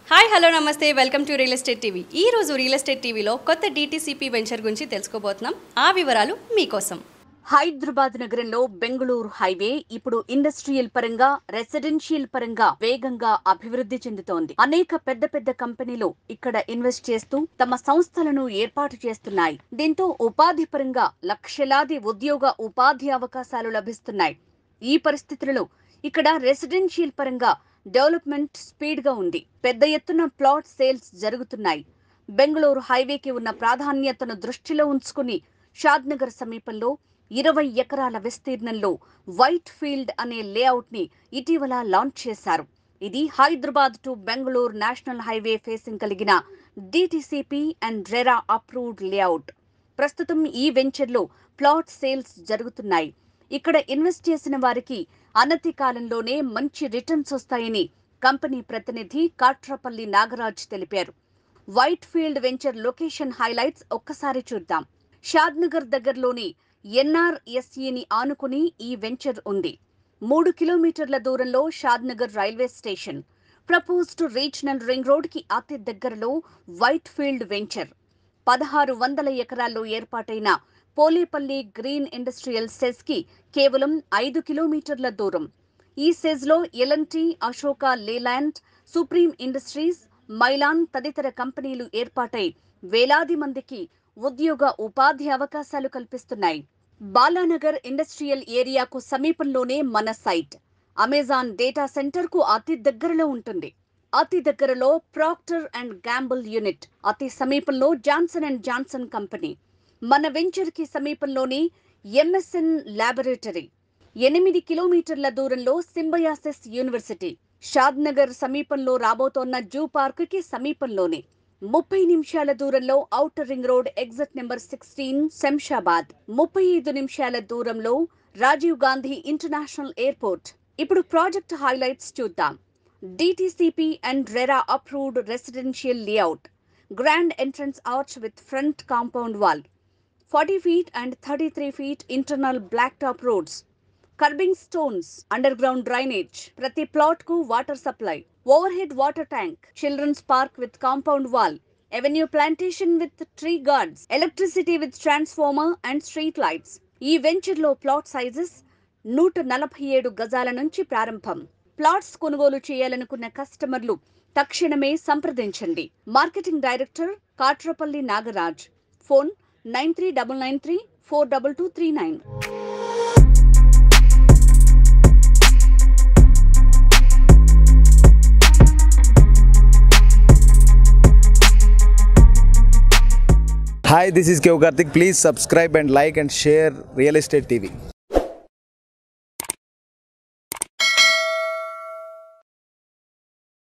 Hi hello నమస్తే welcome to real estate TV ఈ రోజు రియల్ ఎస్టేట్ టీవీలో కొత్త డీటీసీపీ వెంచర్ గురించి తెలుసుకోబోతున్నాం ఆ వివరాలు మీకోసం హైదరాబాద్ నగరంలో బెంగళూరు హైవే ఇప్పుడు ఇండస్ట్రియల్ పరంగా రెసిడెన్షియల్ పరంగా వేగంగా అభివృద్ధి చెందుతోంది అనేక పెద్ద పెద్ద కంపెనీలు ఇక్కడ ఇన్వెస్ట్ చేస్తూ తమ సంస్థలను ఏర్పాటు చేస్తున్నాయి దీంతో ఉపాధి పరంగా లక్షలాది ఉద్యోగ ఉపాధి అవకాశాలు లభిస్తున్నాయి ఈ పరిస్థితులలో ఇక్కడ రెసిడెన్షియల్ పరంగా డెవలప్మెంట్ స్పీడ్ గా ఉంది పెద్ద ఎత్తున ప్లాట్ సేల్స్ జరుగుతున్నాయి బెంగళూరు హైవేకి ఉన్న ప్రాధాన్యతను దృష్టిలో ఉంచుకుని షాద్నగర్ సమీపంలో ఇరవై ఎకరాల విస్తీర్ణంలో వైట్ ఫీల్డ్ అనే లేఅవుట్ ని ఇటీవల లాంచ్ చేశారు ఇది Hyderabad to Bengaluru national highway facing కలిగిన DTCP and RERA approved layout ప్రస్తుతం ఈ వెంచర్లో ప్లాట్ సేల్స్ జరుగుతున్నాయి ఇక్కడ ఇన్వెస్ట్ చేసిన వారికి అనతి కాలంలోనే మంచి రిటర్న్స్ వస్తాయని కంపెనీ ప్రతినిధి కాట్రపల్లి నాగరాజ్ తెలిపారు Whitefield venture location highlights ఒక్కసారి చూద్దాం షాద్నగర్ దగ్గరలోని ఎన్ఆర్ఎస్ఈని ఆనుకుని ఈ వెంచర్ ఉంది మూడు కిలోమీటర్ల దూరంలో Shadnagar railway station proposed regional ring road కి అతి దగ్గరలో వైట్ ఫీల్డ్ వెంచర్ పదహారు వందల ఎకరాల్లో ఏర్పాటైన పోలేపల్లి గ్రీన్ ఇండస్ట్రియల్ సెజ్ కి కేవలం ఐదు కిలోమీటర్ల దూరం ఈ సెజ్ లో L N T Ashok Leyland Supreme Industries Mylan తదితర కంపెనీలు ఏర్పాటై వేలాది మందికి ఉద్యోగ ఉపాధి అవకాశాలు కల్పిస్తున్నాయి బాలానగర్ ఇండస్ట్రియల్ ఏరియాకు సమీపంలోనే మన సైట్ అమెజాన్ డేటా సెంటర్ కు అతి దగ్గరలో ఉంటుంది అతి దగ్గరలో ప్రాక్టర్ అండ్ గ్యాంబుల్ యూనిట్ అతి సమీపంలో జాన్సన్ అండ్ జాన్సన్ కంపెనీ మన వెంచర్ కి సమీపంలోని ఎంఎస్ఎన్ ల్యాబొరేటరీ ఎనిమిది కిలోమీటర్ల దూరంలో సింబయాసిస్ యూనివర్సిటీ షాద్నగర్ సమీపంలో రాబోతోన్న జూ పార్క్ కి సమీపంలోనే ముప్పై నిమిషాల దూరంలో outer ring road exit number sixteen Shamshabad ముప్పై ఐదు నిమిషాల దూరంలో రాజీవ్ గాంధీ ఇంటర్నేషనల్ ఎయిర్పోర్ట్ ఇప్పుడు ప్రాజెక్ట్ హైలైట్స్ చూద్దాం DTCP and RERA approved residential layout grand entrance arch with front compound wall forty feet and thirty three feet internal black top roads curbing stones underground drainage ప్రతి plot కు water supply overhead water tank children's park with compound wall avenue plantation with tree guards electricity with transformer and street lights ఈ venture లో plot sizes నూట నలభై ఏడు గజాల నుంచి ప్రారంభం ప్లాట్స్ కొనుగోలు చేయాలనుకున్న కస్టమర్లు తక్షణమే సంప్రదించండి marketing director Katrapalli Nagaraj phone nine three double nine three four double two three nine Hi, this is Kev Karthik. Please subscribe and like and share Real Estate TV.